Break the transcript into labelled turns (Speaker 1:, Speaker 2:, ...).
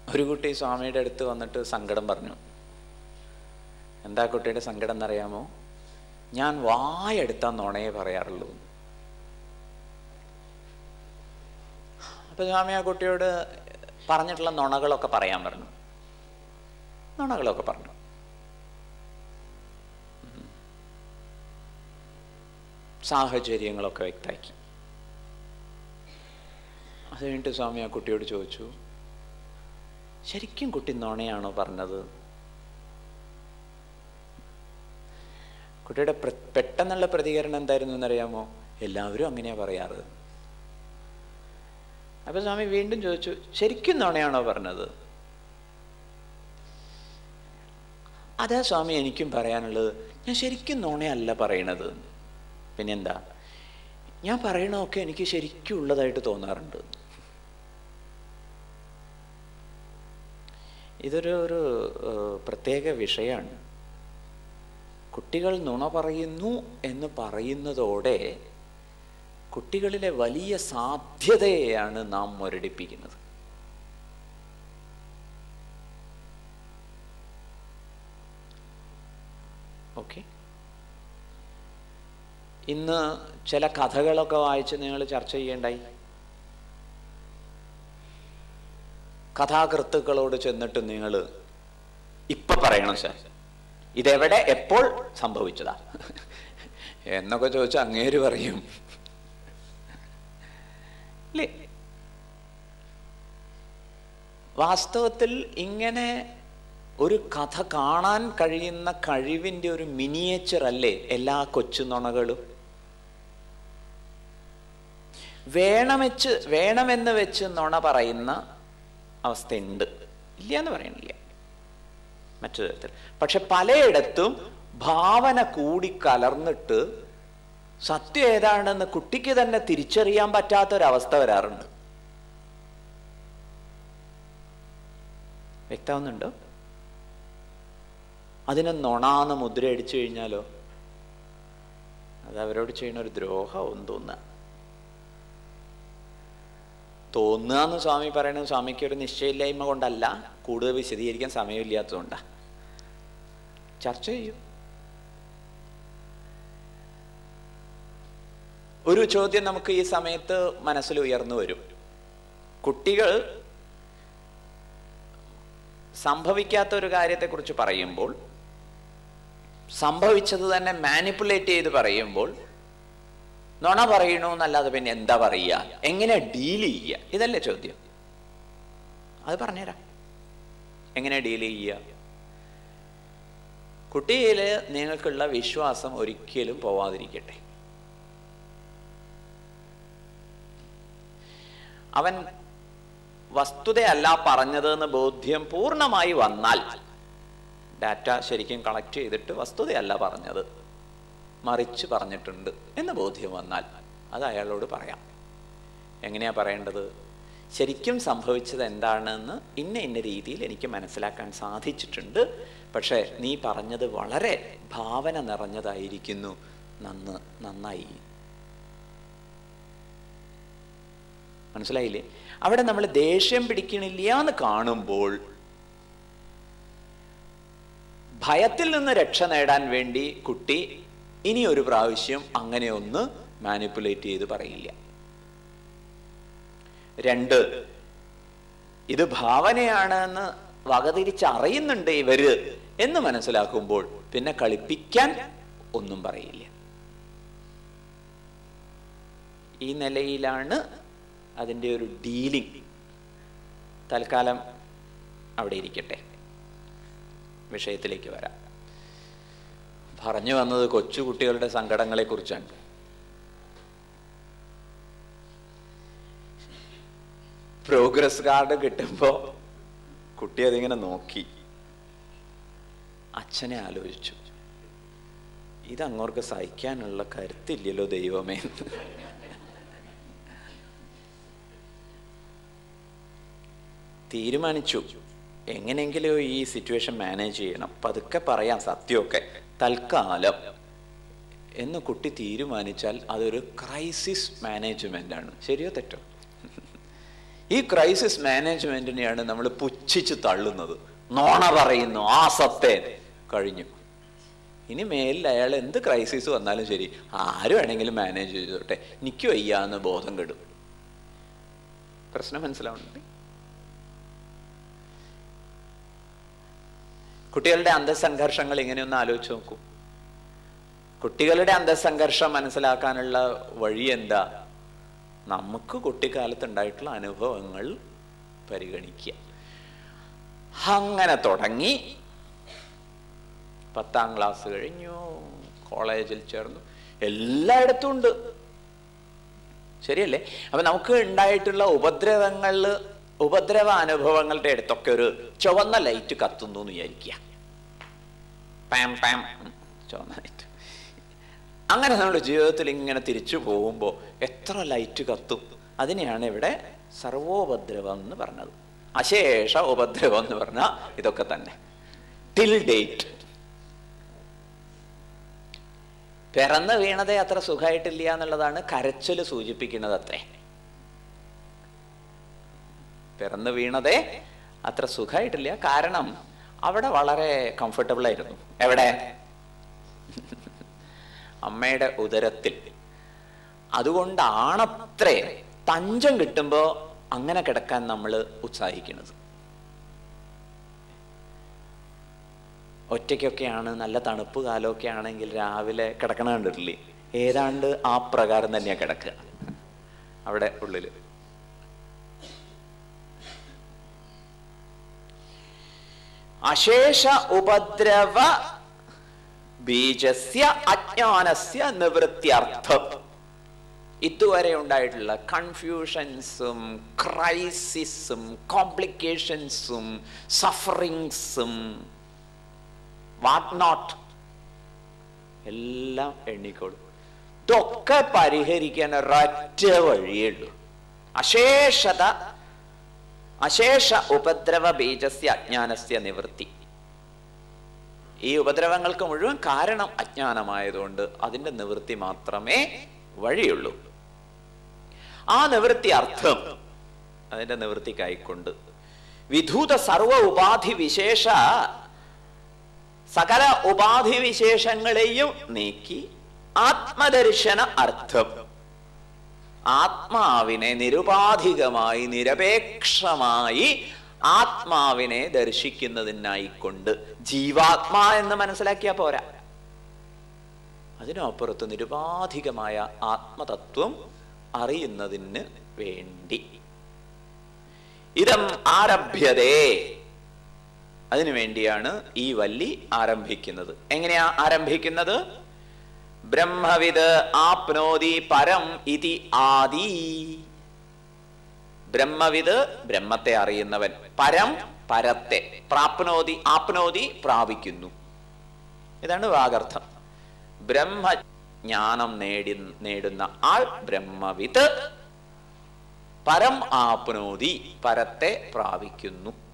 Speaker 1: ഒരു കുട്ടി സ്വാമിയുടെ അടുത്ത് വന്നിട്ട് സങ്കടം പറഞ്ഞു എന്താ കുട്ടിയുടെ സങ്കടം എന്നറിയാമോ ഞാൻ വായെടുത്താൽ നുണയെ പറയാറുള്ളൂ അപ്പൊ സ്വാമി ആ കുട്ടിയോട് പറഞ്ഞിട്ടുള്ള നുണകളൊക്കെ പറയാൻ പറഞ്ഞു നുണകളൊക്കെ പറഞ്ഞു ഉം. സാഹചര്യങ്ങളൊക്കെ വ്യക്തമാക്കി അത് കഴിഞ്ഞിട്ട് സ്വാമി ആ കുട്ടിയോട് ചോദിച്ചു ശരിക്കും കുട്ടി നുണയാണോ പറഞ്ഞത് കുട്ടിയുടെ പ്ര- പെട്ടെന്നുള്ള പ്രതികരണം എന്തായിരുന്നു എന്നറിയാമോ എല്ലാവരും അങ്ങനെയാ പറയാറ് അപ്പൊ സ്വാമി വീണ്ടും ചോദിച്ചു ശരിക്കും നുണയാണോ പറഞ്ഞത് അതാ സ്വാമി എനിക്കും പറയാനുള്ളത് ഞാൻ ശരിക്കും നുണയല്ല പറയണത് പിന്നെന്താ ഞാൻ പറയണതൊക്കെ എനിക്ക് ശരിക്കും ഉള്ളതായിട്ട് തോന്നാറുണ്ട് ഇതൊരു ഒരു ഏഹ്, പ്രത്യേക വിഷയമാണ് കുട്ടികൾ നുണ പറയുന്നു എന്ന് പറയുന്നതോടെ കുട്ടികളിലെ വലിയ സാധ്യതയെയാണ് നാം മുരടിപ്പിക്കുന്നത് ഓക്കെ ഇന്ന് ചില കഥകളൊക്കെ വായിച്ച് നിങ്ങൾ ചർച്ച ചെയ്യേണ്ടായി കഥാകൃത്തുക്കളോട് ചെന്നിട്ട് നിങ്ങൾ ഇപ്പൊ പറയണം സാർ ഇതെവിടെ എപ്പോൾ സംഭവിച്ചതാ എന്നൊക്കെ ചോദിച്ചാൽ അങ്ങേര് പറയും അല്ലേ വാസ്തവത്തിൽ ഇങ്ങനെ ഒരു കഥ കാണാൻ കഴിയുന്ന കഴിവിന്റെ ഒരു മിനിയേച്ചർ അല്ലേ എല്ലാ കൊച്ചു നുണകളും വേണമെച്ച് വേണമെന്ന് വെച്ച് നുണ പറയുന്ന അവസ്ഥയുണ്ട് ഇല്ല എന്ന് പറയണില്ല മറ്റു തരത്തിൽ പക്ഷെ പലയിടത്തും ഭാവന കൂടി കലർന്നിട്ട് സത്യം ഏതാണെന്ന് കുട്ടിക്ക് തന്നെ തിരിച്ചറിയാൻ പറ്റാത്തൊരവസ്ഥ വരാറുണ്ട് വ്യക്തമാവുന്നുണ്ടോ അതിന് നൊണാന്ന് മുദ്ര അടിച്ചു കഴിഞ്ഞാലോ അത് അവരോട് ചെയ്യുന്ന ഒരു ദ്രോഹവും തോന്നുക തോന്നുക എന്ന് സ്വാമി പറയുന്നത് സ്വാമിക്ക് ഒരു നിശ്ചയമില്ലായ്മ കൊണ്ടല്ല കൂടുതൽ വിശദീകരിക്കാൻ സമയമില്ലാത്തതുകൊണ്ടാ ചർച്ച ചെയ്യും ഒരു ചോദ്യം നമുക്ക് ഈ സമയത്ത് മനസ്സിൽ ഉയർന്നു വരും കുട്ടികൾ സംഭവിക്കാത്ത ഒരു കാര്യത്തെക്കുറിച്ച് പറയുമ്പോൾ സംഭവിച്ചത് തന്നെ മാനിപ്പുലേറ്റ് ചെയ്ത് പറയുമ്പോൾ നുണ പറയണു എന്നല്ലാതെ പിന്നെ എന്താ പറയുക എങ്ങനെ ഡീൽ ചെയ്യുക ഇതല്ലേ ചോദ്യം അത് പറഞ്ഞുതരാം എങ്ങനെ ഡീൽ ചെയ്യുക കുട്ടിയിൽ നിങ്ങൾക്കുള്ള വിശ്വാസം ഒരിക്കലും പോവാതിരിക്കട്ടെ അവൻ വസ്തുതയല്ല പറഞ്ഞത് എന്ന് ബോധ്യം പൂർണ്ണമായി വന്നാൽ ഡാറ്റ ശരിക്കും കളക്ട് ചെയ്തിട്ട് വസ്തുതയല്ല പറഞ്ഞത് മറിച്ച് പറഞ്ഞിട്ടുണ്ട് എന്ന് ബോധ്യം വന്നാൽ അത് അയാളോട് പറയാം എങ്ങനെയാ പറയേണ്ടത് ശരിക്കും സംഭവിച്ചത് എന്താണെന്ന് ഇന്ന ഇന്ന രീതിയിൽ എനിക്ക് മനസ്സിലാക്കാൻ സാധിച്ചിട്ടുണ്ട് പക്ഷേ നീ പറഞ്ഞത് വളരെ ഭാവന നിറഞ്ഞതായിരിക്കുന്നു നന്ന് നന്നായി മനസ്സിലായില്ലേ അവിടെ നമ്മൾ ദേഷ്യം പിടിക്കണില്ല എന്ന് കാണുമ്പോൾ ഭയത്തിൽ നിന്ന് രക്ഷ നേടാൻ വേണ്ടി കുട്ടി ഇനി ഒരു പ്രാവശ്യം അങ്ങനെ ഒന്ന് മാനിപ്പുലേറ്റ് ചെയ്ത് പറയില്ല രണ്ട് ഇത് ഭാവനയാണ് എന്ന് വകതിരിച്ചറിയുന്നുണ്ട് ഇവര് എന്ന് മനസ്സിലാക്കുമ്പോൾ പിന്നെ കളിപ്പിക്കാൻ ഒന്നും പറയില്ല ഈ നിലയിലാണ് അതിൻ്റെ ഒരു ഡീലിംഗ് തൽക്കാലം അവിടെ ഇരിക്കട്ടെ വിഷയത്തിലേക്ക് വരാം പറഞ്ഞു വന്നത് കൊച്ചു കുട്ടികളുടെ സങ്കടങ്ങളെ കുറിച്ചാണ് പ്രോഗ്രസ് കാർഡ് കിട്ടുമ്പോ കുട്ടി അതിങ്ങനെ നോക്കി അച്ഛനെ ആലോചിച്ചു ഇതങ്ങോർക്ക് സഹിക്കാനുള്ള കരുത്തില്ലല്ലോ ദൈവമേ എന്ന്. തീരുമാനിച്ചു എങ്ങനെയെങ്കിലും ഈ സിറ്റുവേഷൻ മാനേജ് ചെയ്യണം പതുക്കെ പറയാം സത്യമൊക്കെ തൽക്കാലം എന്ന് കുട്ടി തീരുമാനിച്ചാൽ അതൊരു ക്രൈസിസ് മാനേജ്മെന്റ് ആണ് ശരിയോ തെറ്റോ ഈ ക്രൈസിസ് മാനേജ്മെന്റിനെയാണ് നമ്മൾ പുച്ഛിച്ച് തള്ളുന്നത് നോണ പറയുന്നു ആ സത്തേ കഴിഞ്ഞു ഇനി മേലിൽ അയാൾ എന്ത് ക്രൈസിസ് വന്നാലും ശരി ആര് വേണമെങ്കിലും മാനേജ് ചെയ്തോട്ടെ എനിക്ക് വയ്യാന്ന് ബോധം കെടും പ്രശ്നം മനസ്സിലാവുന്നുണ്ട് കുട്ടികളുടെ അന്തസംഘർഷങ്ങൾ ഇങ്ങനെയൊന്ന് ആലോചിച്ച് നോക്കൂ കുട്ടികളുടെ അന്തസംഘർഷം മനസ്സിലാക്കാനുള്ള വഴി എന്താ നമുക്ക് കുട്ടിക്കാലത്ത് ഉണ്ടായിട്ടുള്ള അനുഭവങ്ങൾ പരിഗണിക്കുക അങ്ങനെ തുടങ്ങി പത്താം ക്ലാസ് കഴിഞ്ഞു കോളേജിൽ ചേർന്നു എല്ലായിടത്തും ഉണ്ട് ശരിയല്ലേ അപ്പൊ നമുക്ക് ഉണ്ടായിട്ടുള്ള ഉപദ്രവങ്ങളിൽ ഉപദ്രവ അനുഭവങ്ങളുടെ അടുത്തൊക്കെ ഒരു ചുവന്ന ലൈറ്റ് കത്തുന്നു എന്ന് വിചാരിക്കുക പാം പാം ഉം, ചുവന്ന ലൈറ്റ് അങ്ങനെ നമ്മുടെ ജീവിതത്തിൽ ഇങ്ങനെ തിരിച്ചു പോകുമ്പോൾ എത്ര ലൈറ്റ് കത്തും അതിനെയാണ് ഇവിടെ സർവോപദ്രവം എന്ന് പറഞ്ഞത് അശേഷ ഉപദ്രവം എന്ന് പറഞ്ഞാൽ ഇതൊക്കെ തന്നെ ടിൽ ഡേറ്റ് പിറന്ന് വീണതേ അത്ര സുഖമായിട്ടില്ല എന്നുള്ളതാണ് കരച്ചിൽ സൂചിപ്പിക്കുന്നത് അത്രേ പിറന്ന് വീണതേ അത്ര സുഖമായിട്ടില്ല കാരണം അവിടെ വളരെ കംഫർട്ടബിൾ ആയിരുന്നു എവിടെ അമ്മയുടെ ഉദരത്തിൽ അതുകൊണ്ടാണത്രേ തഞ്ചം കിട്ടുമ്പോ അങ്ങനെ കിടക്കാൻ നമ്മൾ ഉത്സാഹിക്കുന്നത് ഒറ്റയ്ക്കൊക്കെയാണ് നല്ല തണുപ്പ് കാലമൊക്കെ ആണെങ്കിൽ രാവിലെ കിടക്കണ കണ്ടിട്ടില്ലേ ഏതാണ്ട് ആ പ്രകാരം തന്നെയാ കിടക്കുക അവിടെ ഉള്ളില് അശേഷ ഉപദ്രവ ബീജസ്യ അജ്ഞാനസ്യ നിവൃത്തിയർത്ഥം ഇതുവരെ ഉണ്ടായിട്ടുള്ള കൺഫ്യൂഷൻസും ക്രൈസിസും കോംപ്ലിക്കേഷൻസും സഫറിങ്സും വാട്ട് നോട്ട് എല്ലാം എണ്ണിക്കോളും ഇതൊക്കെ പരിഹരിക്കാൻ ഒരൊറ്റ വഴിയേ ഉള്ളൂ അശേഷത അശേഷ ഉപദ്രവ ബീജസ്യ അജ്ഞാനസ്യ നിവൃത്തി ഈ ഉപദ്രവങ്ങൾക്ക് മുഴുവൻ കാരണം അജ്ഞാനമായതുകൊണ്ട് അതിന്റെ നിവൃത്തി മാത്രമേ വഴിയുള്ളൂ ആ നിവൃത്തി അർത്ഥം അതിന്റെ നിവൃത്തിക്കായിക്കൊണ്ട് വിധൂത സർവ ഉപാധി വിശേഷ സകല ഉപാധി വിശേഷങ്ങളെയും നീക്കി ആത്മദർശന അർത്ഥം ആത്മാവിനെ നിരുപാധികമായി നിരപേക്ഷമായി ആത്മാവിനെ ദർശിക്കുന്നതിനായിക്കൊണ്ട് ജീവാത്മാ എന്ന് മനസ്സിലാക്കിയാ പോരാ അതിനപ്പുറത്ത് നിരുപാധികമായ ആത്മതത്വം അറിയുന്നതിന് വേണ്ടി ഇതം ആരഭ്യതേ അതിനു വേണ്ടിയാണ് ഈ വല്ലി ആരംഭിക്കുന്നത് എങ്ങനെയാ ആരംഭിക്കുന്നത് ബ്രഹ്മവിത് ആപ്നോതി പരം ഇതി ആദി ബ്രഹ്മവിത് ബ്രഹ്മത്തെ അറിയുന്നവൻ പരം പരത്തെ പ്രാപ്നോതി ആപ്നോതി പ്രാപിക്കുന്നു ഇതാണ് വാഗർത്ഥം ബ്രഹ്മജ്ഞാനം നേടി നേടുന്ന ആൾ ബ്രഹ്മവിത് പരം ആപ്നോതി പരത്തെ പ്രാപിക്കുന്നു